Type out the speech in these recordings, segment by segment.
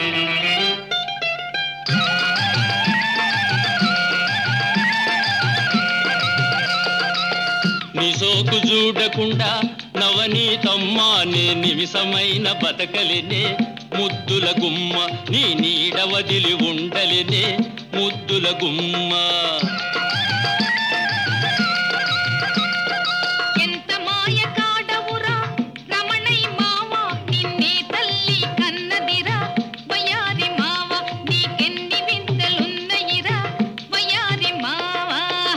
నీ సోకు చూడకుండా నవనీతమ్మా నే నిమిషమైన బతకలినే ముద్దుల గుమ్మ నీ నీడ వదిలి ఉండలినే ముద్దుల గుమ్మ ఎంత మాయ కాడవురా రమణై మావ నిన్నే తల్లి కన్నదిరా వయారి మావ నీకెన్ని వింతలున్నయిరా వయారి మావ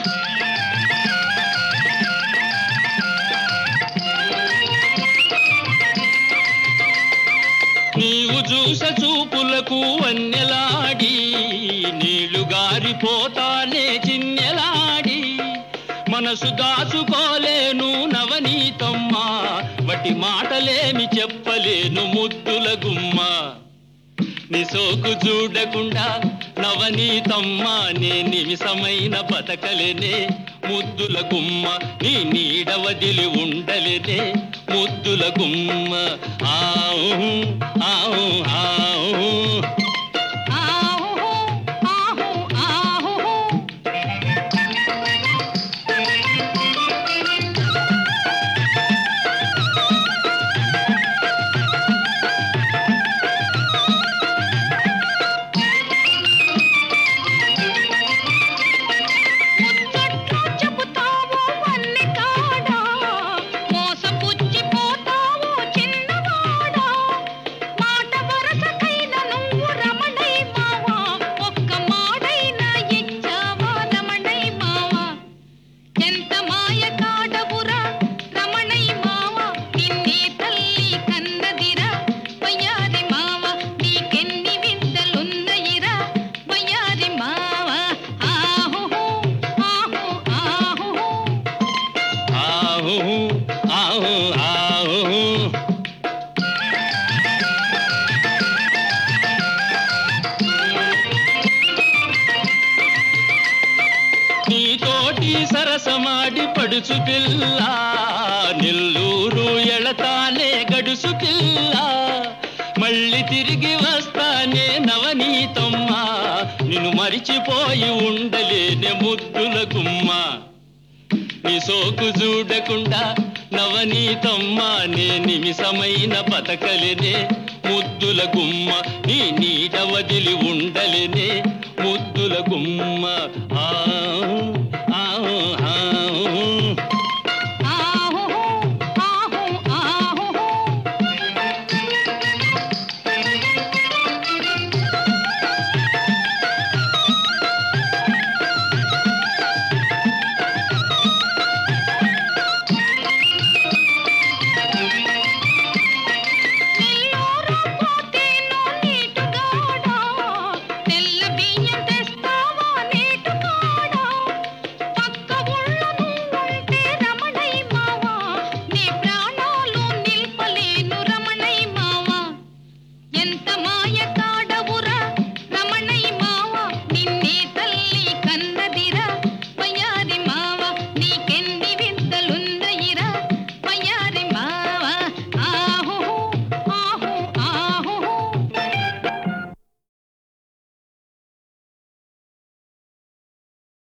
నీవు చూస చూపులకు వన్నెలాడి నీళ్లు గారిపోతానే చిన్నెలాడి మనసు దాచుకోలేను నవనీతమ్మా వటి మాటలేమి చెప్పలేను ముద్దుల గుమ్మ నీ సోకు చూడకుండా నవనీతమ్మా నే నిమిషమైన బతకలేనే ముద్దుల గుమ్మ నీ నీడ వదిలి ఉండలేనే ముద్దుల గుమ్మ ఆవు ఆవు ఆవు ఆహు ఆహు ఆహు ముచ్చట్లు చెబుతావు వన్నె కాడా మోసపుచ్చిపోతావు చిన్నవాడా మాట వరసకైన నువ్వు రమణై మావా ఒక్క మాడైనా ఇచ్చావా రమణై మావా ఎంత మాయ కాడవురా రమణై మావా నిన్నే తల్లి కన్నదిరా వయ్యారి మావా నీకెన్ని వింతలున్నయిరా వయ్యారి మావా ఆహు ఆహు ఆహు ఆవు ఆవు ఆవు నీతోటి సరసమాడి పడుచు పిల్ల నెల్లూరు ఎళతానే గడుసు పిల్ల మళ్ళీ తిరిగి వస్తానే నవనీతమ్మా నిన్ను మరిచిపోయి ఉండలేనే ముద్దుల గుమ్మ నీ సోకు చూడకుండా నవనీతమ్మా నే నిమిషమైన బతకలేనే ముద్దుల గుమ్మ నీ నీడ వదిలి ఉండలేనే ముద్దుల గుమ్మ ఆవు ఆవు ఆవు ఆహు ఆహు ఆహు నెల్లూరు పోతేను నీటుగాడా, తెల్ల బియ్యం తెస్తావా నీటుగాడా? పక్క ఊళ్ళో నువ్వుంటే రమణై మావా, నీ ప్రాణాలు నిల్పలేను రమణై మావా. ఎంత మాయ కాడవురా రమణై మావా, నిన్నే తల్లి కన్నదిరా వయ్యారి మావా, నీ